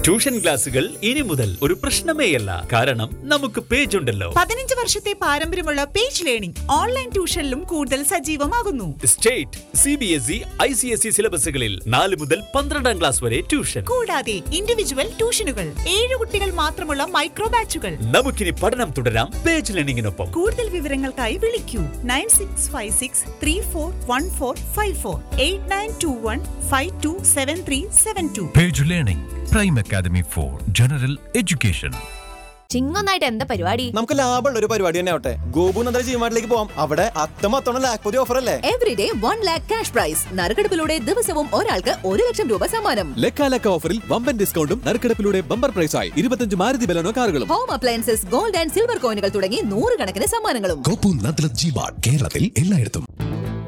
tuition ക്ലാസുകൾ ഇനി മുതൽ ഒരു പ്രശ്നമേയല്ല കാരണം നമുക്ക് പേജ് ഉണ്ടല്ലോ പതിനഞ്ച് വർഷത്തെ പാരമ്പര്യമുള്ള പേജ് ലേണിംഗ് ഓൺലൈൻ ട്യൂഷനിലും കൂടുതൽ സജീവമാകുന്നു state C B S E I C S E സിലബസുകളിൽ നാല് മുതൽ പന്ത്രണ്ടാം ക്ലാസ് വരെ ട്യൂഷൻ കൂടാതെ ഇൻഡിവിജ്വൽ ട്യൂഷനുകൾ ഏഴ് കുട്ടികൾ മാത്രമുള്ള മൈക്രോ ബാച്ചുകൾ നമുക്കിനി പഠനം തുടരാം പേജ് ലേണിംഗിനൊപ്പം കൂടുതൽ വിവരങ്ങൾക്കായി വിളിക്കൂ nine six five six three four one four five four eight nine two one five two seven three seven two page learning prime academy for general education ചിങ്ങൊന്നായിട്ട് എന്താ പരിപാടി നമുക്ക് ലാഭമുള്ള ഒരു പരിപാടി തന്നെ ആവട്ടെ ഗോപു നന്ദന ജീമാട്ടിലേക്ക് പോവാം അവിടെ അത്തമത്തോണം ലാഖ്പതി ഓഫർ അല്ലേ everyday one lakh cash prize നറുക്കെടുപ്പിലൂടെ ദിവസവും ഒരാൾക്ക് ഒരു ലക്ഷം രൂപ സമ്മാനം ലക്കാലക്ക ഓഫറിൽ വമ്പൻ ഡിസ്കൗണ്ടും നറുക്കെടുപ്പിലൂടെ ബമ്പർ പ്രൈസായി ഇരുപത്തഞ്ച് മാരുതി ബലനോ കാറുകളും home appliances gold and silver കോയിനുകൾ തുടങ്ങി നൂറുകണക്കിന് സമ്മാനങ്ങളും കോപ്പു നദ്ലത് ജിബാർഡ് കേരളത്തിൽ എല്ലായിടത്തും